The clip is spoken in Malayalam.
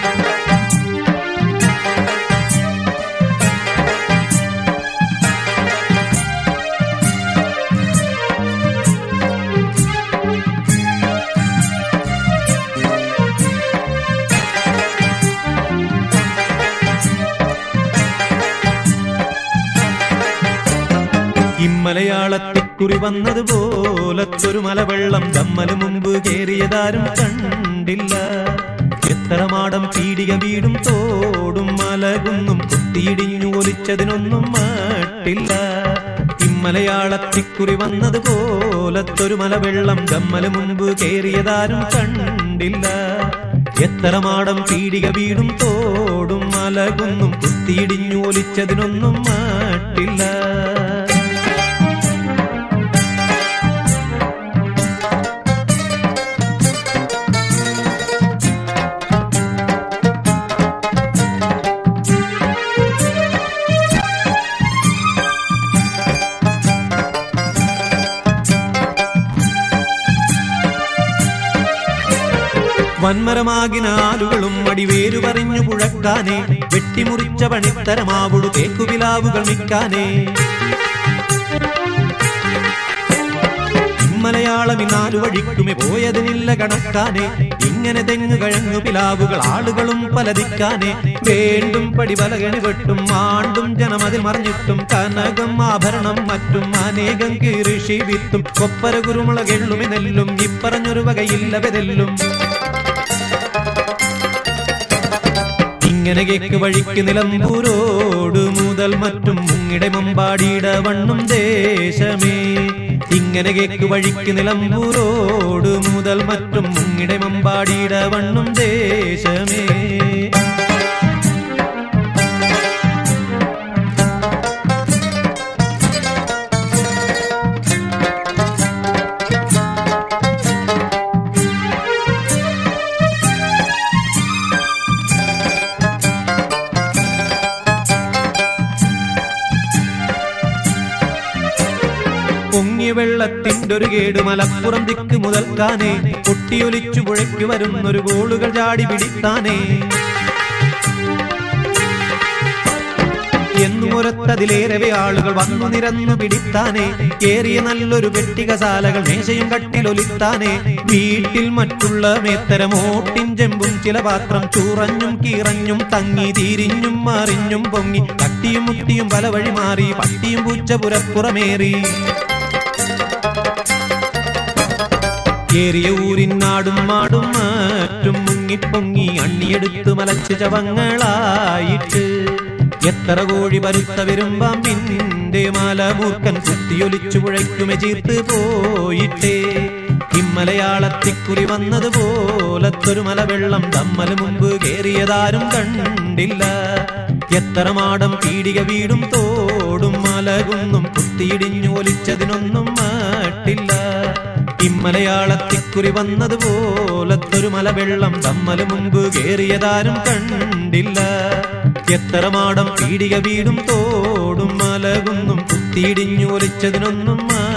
ഇമ്മലയാളത്തിക്കുറി വന്നതുപോലത്തൊരു മലവെള്ളം ദമ്മല് മുമ്പ് കേറിയതാരും കണ്ടില്ല എത്ര മാടം പീടിക വീടും തോടും മലകുന്നും കുത്തിയിടിഞ്ഞു ഒലിച്ചതിനൊന്നും മട്ടില്ല ഇമ്മലയാളത്തിക്കുറി വന്നതുപോലത്തൊരു മലവെള്ളം ദമ്മല് മുമ്പ് കേറിയതാരും കണ്ടില്ല എത്ര മാടം പീടിക വീടും തോടും മലകുന്നും കുത്തിയിടിഞ്ഞു ഒലിച്ചതിനൊന്നും മട്ടില്ല വന്മരമാകിനാലുകളും അടിവേരു പറഞ്ഞു പുഴക്കാനേ വെട്ടിമുറിച്ച പണിത്തരമാവുടു തേക്കുപിലാവുകൾ നിൽക്കാനേ മലയാളം നാലു വഴിക്കുമേ പോയതിനില്ല കണക്കാനേ ഇങ്ങനെ തെങ്ങ് കഴങ്ങു പിലാവുകൾ ആളുകളും പലതിക്കാനേ വേണ്ടും പടി പലകണി വെട്ടും ആണ്ടും ജനമതിൽ മറിഞ്ഞിട്ടും കനകം ആഭരണം മറ്റും അനേകം കീറിഷി വിത്തും കൊപ്പര കുരുമുളകെള്ളുമി നെല്ലും ഇപ്പറഞ്ഞൊരു വകയില്ല വെതെല്ലും ഇങ്ങനെ കേക്ക് വഴിക്ക് നിലമ്പൂരോട് മുതൽ മറ്റും മുങ്ങിടെ മമ്പാടിയുടെ വണ്ണും ദേശമേ ഇങ്ങനെ കേക്ക് വഴിക്ക് നിലമ്പൂരോട് മുതൽ മറ്റും മുങ്ങിടെ മമ്പാടിയുടെ വണ്ണും ദേശമേ പൊങ്ങിയ വെള്ളത്തിന്റെ ഒരു കേട് മലപ്പുറം ദിക്ക് മുതൽക്കാനേ പൊട്ടിയൊലിച്ചു പുഴയ്ക്ക് വരുന്നൊരു ഗോളുകൾ ചാടി പിടിത്താനേ എന്നുമൊരത്തതിലേറെ ആളുകൾ വന്നു നിരന്നു പിടിത്താനേ ഏറിയ നല്ലൊരു പെട്ടികശാലകൾ മേശയും കട്ടിലൊലിത്താനേ വീട്ടിൽ മറ്റുള്ള മേത്തരം ഓട്ടിൻ ചെമ്പും ചില പാത്രം ചൂറഞ്ഞും കീറഞ്ഞും തങ്ങി തിരിഞ്ഞും മറിഞ്ഞും പൊങ്ങി തട്ടിയും മുട്ടിയും പല വഴി മാറി പട്ടിയും പൂച്ച പുരപ്പുറമേറി ഏറിയ ഊരിൻ നാടും മാടും മാറ്റും മുങ്ങിപ്പൊങ്ങി അണ്ണിയെടുത്തു മലച്ച് ചവങ്ങളായിട്ട് എത്ര കോഴി പരുത്ത വരുമ്പാമ്പിന്റെ മലമൂർക്കൻ കുത്തിയൊലിച്ചു പുഴയ്ക്കുമെ ചീർത്ത് പോയിട്ടേ ഇമ്മലയാളത്തിക്കുറി വന്നതുപോലത്തൊരു മലവെള്ളം തമ്മല് മുമ്പ് കേറിയതാരും കണ്ടില്ല എത്ര മാടം പീടിക വീടും തോടും മലകുന്നും കുത്തിയിടിഞ്ഞു ഒലിച്ചതിനൊന്നും മാട്ടില്ല ഇമ്മലയാളത്തിക്കുറി വന്നതുപോലത്തൊരു മലവെള്ളം തമ്മല് മുമ്പ് കേറിയതാരും കണ്ടില്ല എത്ര മാടം പീടിക വീടും തോടും മലകുന്നും കുത്തിയിടിഞ്ഞു ഒലിച്ചതിനൊന്നും മാ